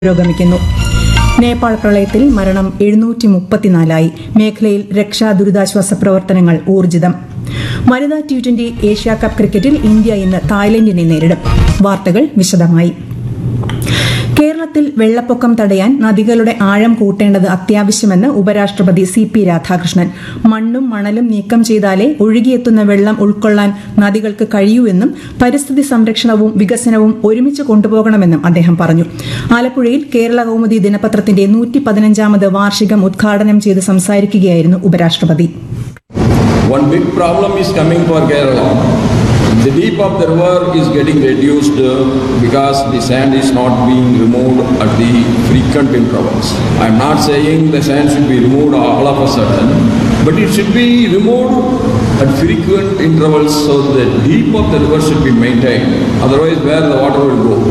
പുരോഗമിക്കുന്നു നേപ്പാൾ പ്രളയത്തിൽ മരണം എഴുന്നൂറ്റി മുപ്പത്തിനാലായി മേഖലയിൽ രക്ഷാ ദുരിതാശ്വാസ പ്രവർത്തനങ്ങൾ ഊർജിതം വനിതാ ടി ട്വന്റി ഏഷ്യാ കപ്പ് ക്രിക്കറ്റിൽ ഇന്ത്യ ഇന്ന് തായ്ലൻഡിനെ നേരിടും വാർത്തകൾ വിശദമായി കേരളത്തിൽ വെള്ളപ്പൊക്കം തടയാൻ നദികളുടെ ആഴം കൂട്ടേണ്ടത് അത്യാവശ്യമെന്ന് ഉപരാഷ്ട്രപതി സി പി രാധാകൃഷ്ണൻ മണ്ണും മണലും നീക്കം ചെയ്താലേ ഒഴുകിയെത്തുന്ന വെള്ളം ഉൾക്കൊള്ളാൻ നദികൾക്ക് കഴിയൂ എന്നും പരിസ്ഥിതി സംരക്ഷണവും വികസനവും ഒരുമിച്ച് കൊണ്ടുപോകണമെന്നും അദ്ദേഹം പറഞ്ഞു ആലപ്പുഴയിൽ കേരള കൗമുദി ദിനപത്രത്തിന്റെ നൂറ്റി പതിനഞ്ചാമത് വാർഷികം ഉദ്ഘാടനം ചെയ്ത് സംസാരിക്കുകയായിരുന്നു ഉപരാഷ്ട്രപതി One big problem is coming for Kerala. The deep of the river is getting reduced uh, because the sand is not being removed at the frequent intervals. I'm not saying the sand should be removed all of a sudden, but it should be removed at frequent intervals so the deep of the river should be maintained. Otherwise, where the water will go?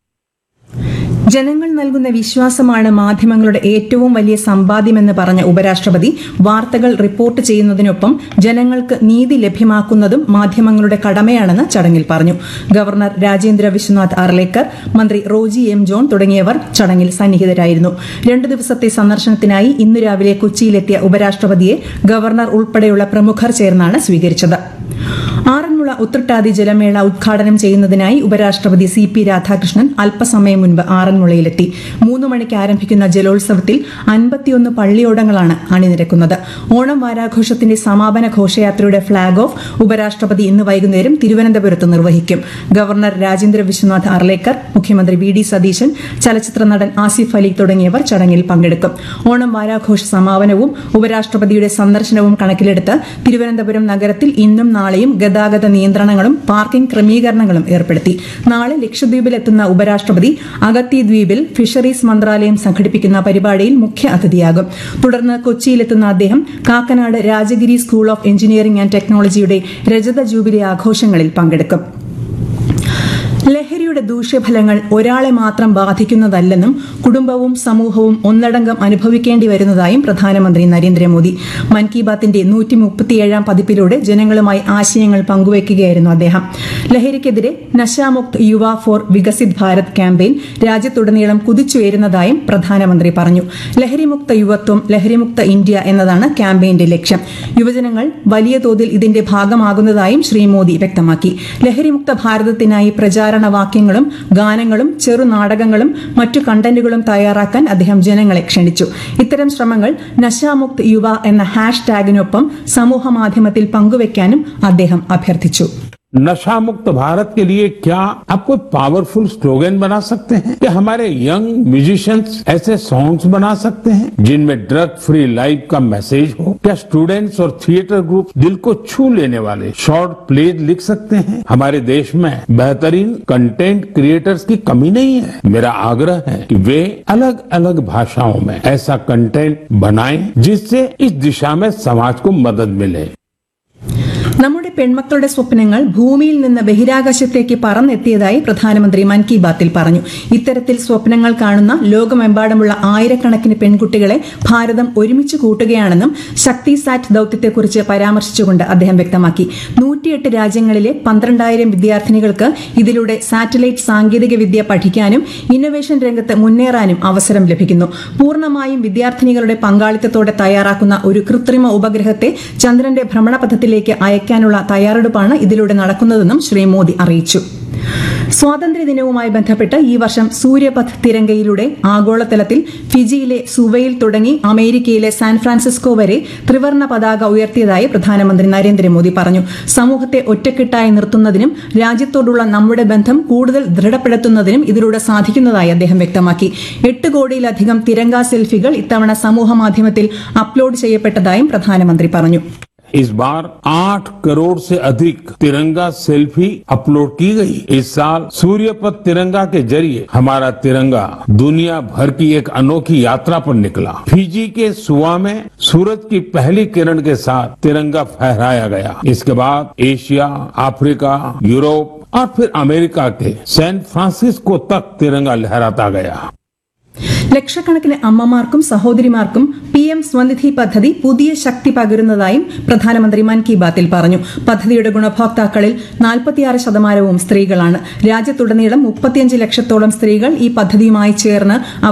ജനങ്ങൾ നൽകുന്ന വിശ്വാസമാണ് മാധ്യമങ്ങളുടെ ഏറ്റവും വലിയ സമ്പാദ്യമെന്ന് പറഞ്ഞ ഉപരാഷ്ട്രപതി വാർത്തകൾ report ചെയ്യുന്നതിനൊപ്പം ജനങ്ങൾക്ക് നീതി ലഭ്യമാക്കുന്നതും മാധ്യമങ്ങളുടെ കടമയാണെന്ന് ചടങ്ങിൽ പറഞ്ഞു ഗവർണർ രാജേന്ദ്ര വിശ്വനാഥ് അർലേക്കർ മന്ത്രി റോജി എം ജോൺ തുടങ്ങിയവർ ചടങ്ങിൽ സന്നിഹിതരായിരുന്നു രണ്ടു ദിവസത്തെ സന്ദർശനത്തിനായി ഇന്നു രാവിലെ കൊച്ചിയിലെത്തിയ ഉപരാഷ്ട്രപതിയെ ഗവർണർ ഉൾപ്പെടെയുള്ള പ്രമുഖർ ചേർന്നാണ് സ്വീകരിച്ചത് ആറന്മുള ഉത്രട്ടാതി ജലമേള ഉദ്ഘാടനം ചെയ്യുന്നതിനായി ഉപരാഷ്ട്രപതി സി പി രാധാകൃഷ്ണൻ അല്പസമയം മുൻപ് ആറന്മുളയിലെത്തി മൂന്ന് മണിക്ക് ആരംഭിക്കുന്ന ജലോത്സവത്തിൽ അൻപത്തിയൊന്ന് പള്ളിയോടങ്ങളാണ് അണിനിരക്കുന്നത് ഓണം വാരാഘോഷത്തിന്റെ സമാപന ഘോഷയാത്രയുടെ ഫ്ളാഗ് ഓഫ് ഉപരാഷ്ട്രപതി ഇന്ന് വൈകുന്നേരം തിരുവനന്തപുരത്ത് നിർവഹിക്കും ഗവർണർ രാജേന്ദ്ര വിശ്വനാഥ് അർലേക്കർ മുഖ്യമന്ത്രി വി ഡി സതീശൻ ചലച്ചിത്ര നടൻ ആസിഫ് അലി തുടങ്ങിയവർ ചടങ്ങിൽ പങ്കെടുക്കും ഓണം വാരാഘോഷ സമാപനവും ഉപരാഷ്ട്രപതിയുടെ സന്ദർശനവും കണക്കിലെടുത്ത് തിരുവനന്തപുരം നഗരത്തിൽ ഇന്നും നാളെയും ഗതാഗത നിയന്ത്രണങ്ങളും പാർക്കിംഗ് ക്രമീകരണങ്ങളും ഏർപ്പെടുത്തി നാളെ ലക്ഷദ്വീപിലെത്തുന്ന ഉപരാഷ്ട്രപതി അഗത്തി ദ്വീപിൽ ഫിഷറീസ് മന്ത്രാലയം സംഘടിപ്പിക്കുന്ന പരിപാടിയിൽ മുഖ്യ അതിഥിയാകും തുടർന്ന് കൊച്ചിയിലെത്തുന്ന അദ്ദേഹം Kakkanad Rajagiri school of engineering and ടെക്നോളജിയുടെ രജത ജൂബിലി ആഘോഷങ്ങളിൽ പങ്കെടുക്കും ലഹരിയുടെ ദൂഷ്യഫലങ്ങൾ ഒരാളെ മാത്രം ബാധിക്കുന്നതല്ലെന്നും കുടുംബവും സമൂഹവും ഒന്നടങ്കം അനുഭവിക്കേണ്ടി വരുന്നതായും പ്രധാനമന്ത്രി നരേന്ദ്രമോദി മൻ കി ബാത്തിന്റെ നൂറ്റി മുപ്പത്തിയേഴാം പതിപ്പിലൂടെ ജനങ്ങളുമായി ആശയങ്ങൾ പങ്കുവയ്ക്കുകയായിരുന്നു അദ്ദേഹം ലഹരിക്കെതിരെ നശാമുക്ത് യുവ ഫോർ വികസിത് ഭാരത് ക്യാമ്പയിൻ രാജ്യത്തുടനീളം കുതിച്ചുയരുന്നതായും പ്രധാനമന്ത്രി പറഞ്ഞു ലഹരിമുക്ത യുവത്വം ലഹരിമുക്ത ഇന്ത്യ എന്നതാണ് ക്യാമ്പയിന്റെ ലക്ഷ്യം യുവജനങ്ങൾ വലിയ തോതിൽ ഇതിന്റെ ഭാഗമാകുന്നതായും ശ്രീ മോദി വ്യക്തമാക്കി ലഹരിമുക്ത ഭാരതത്തിനായി പ്രചാരണ വാക്യങ്ങളും ഗാനങ്ങളും ചെറുനാടകങ്ങളും മറ്റു കണ്ടന്റുകളും തയ്യാറാക്കാൻ അദ്ദേഹം ജനങ്ങളെ ക്ഷണിച്ചു ഇത്തരം ശ്രമങ്ങൾ നശാമുക്ത് യുവ എന്ന ഹാഷ് ടാഗിനൊപ്പം സമൂഹ മാധ്യമത്തിൽ പങ്കുവയ്ക്കാനും അദ്ദേഹം അഭ്യർത്ഥിച്ചു नशा मुक्त भारत के लिए क्या आप कोई पावरफुल स्लोगन बना सकते हैं क्या हमारे यंग म्यूजिशियंस ऐसे सॉन्ग्स बना सकते हैं जिनमें ड्रग फ्री लाइफ का मैसेज हो क्या स्टूडेंट्स और थिएटर ग्रुप दिल को छू लेने वाले शॉर्ट प्लेज लिख सकते हैं हमारे देश में बेहतरीन कंटेंट क्रिएटर्स की कमी नहीं है मेरा आग्रह है कि वे अलग अलग भाषाओं में ऐसा कंटेंट बनाएं जिससे इस दिशा में समाज को मदद मिले നമ്മുടെ പെൺമക്കളുടെ സ്വപ്നങ്ങൾ ഭൂമിയിൽ നിന്ന് ബഹിരാകാശത്തേക്ക് പറന്നെത്തിയതായി പ്രധാനമന്ത്രി മൻ കി ബാത്തിൽ പറഞ്ഞു ഇത്തരത്തിൽ സ്വപ്നങ്ങൾ കാണുന്ന ലോകമെമ്പാടുമുള്ള ആയിരക്കണക്കിന് പെൺകുട്ടികളെ ഭാരതം ഒരുമിച്ച് കൂട്ടുകയാണെന്നും ശക്തി സാറ്റ് ദൌത്യത്തെക്കുറിച്ച് പരാമർശിച്ചുകൊണ്ട് അദ്ദേഹം വ്യക്തമാക്കി നൂറ്റിയെട്ട് രാജ്യങ്ങളിലെ പന്ത്രണ്ടായിരം വിദ്യാർത്ഥിനികൾക്ക് ഇതിലൂടെ സാറ്റലൈറ്റ് സാങ്കേതിക വിദ്യ പഠിക്കാനും ഇന്നൊവേഷൻ രംഗത്ത് മുന്നേറാനും അവസരം ലഭിക്കുന്നു പൂർണ്ണമായും വിദ്യാർത്ഥിനികളുടെ പങ്കാളിത്തത്തോടെ തയ്യാറാക്കുന്ന ഒരു കൃത്രിമ ഉപഗ്രഹത്തെ ചന്ദ്രന്റെ ഭ്രമണപഥത്തിലേക്ക് അയക്കാനുള്ള തയ്യാറെടുപ്പാണ് ഇതിലൂടെ നടക്കുന്നതെന്നും ശ്രീ മോദി അറിയിച്ചു സ്വാതന്ത്ര്യദിനവുമായി ബന്ധപ്പെട്ട് ഈ വർഷം സൂര്യപഥ് തിരങ്കയിലൂടെ ആഗോളതലത്തിൽ ഫിജിയിലെ സുവയിൽ തുടങ്ങി അമേരിക്കയിലെ സാൻ ഫ്രാൻസിസ്കോ വരെ ത്രിവർണ പതാക ഉയർത്തിയതായി പ്രധാനമന്ത്രി നരേന്ദ്രമോദി പറഞ്ഞു സമൂഹത്തെ ഒറ്റക്കെട്ടായി നിർത്തുന്നതിനും രാജ്യത്തോടുള്ള നമ്മുടെ ബന്ധം കൂടുതൽ ദൃഢപ്പെടുത്തുന്നതിനും ഇതിലൂടെ സാധിക്കുന്നതായി അദ്ദേഹം വ്യക്തമാക്കി എട്ട് കോടിയിലധികം തിരങ്ക സെൽഫികൾ ഇത്തവണ സമൂഹ മാധ്യമത്തിൽ അപ്ലോഡ് ചെയ്യപ്പെട്ടതായും പ്രധാനമന്ത്രി പറഞ്ഞു इस बार आठ करोड़ से अधिक तिरंगा सेल्फी अपलोड की गई इस साल सूर्यपथ तिरंगा के जरिए हमारा तिरंगा दुनिया भर की एक अनोखी यात्रा पर निकला फिजी के सुआ में सूरज की पहली किरण के साथ तिरंगा फहराया गया इसके बाद एशिया अफ्रीका यूरोप और फिर अमेरिका के सैन फ्रांसिस्को तक तिरंगा लहराता गया ലക്ഷക്കണക്കിന് അമ്മമാർക്കും സഹോദരിമാർക്കും പി എം സ്വനിധി പദ്ധതി പുതിയ ശക്തി പകരുന്നതായും പ്രധാനമന്ത്രി മൻ കി ബാത്തിൽ പറഞ്ഞു പദ്ധതിയുടെ ഗുണഭോക്താക്കളിൽ നാൽപ്പത്തിയാറ് ശതമാനവും സ്ത്രീകളാണ് രാജ്യത്തുടനീളം മുപ്പത്തിയഞ്ച് ലക്ഷത്തോളം സ്ത്രീകൾ ഈ പദ്ധതിയുമായി ചേർന്ന്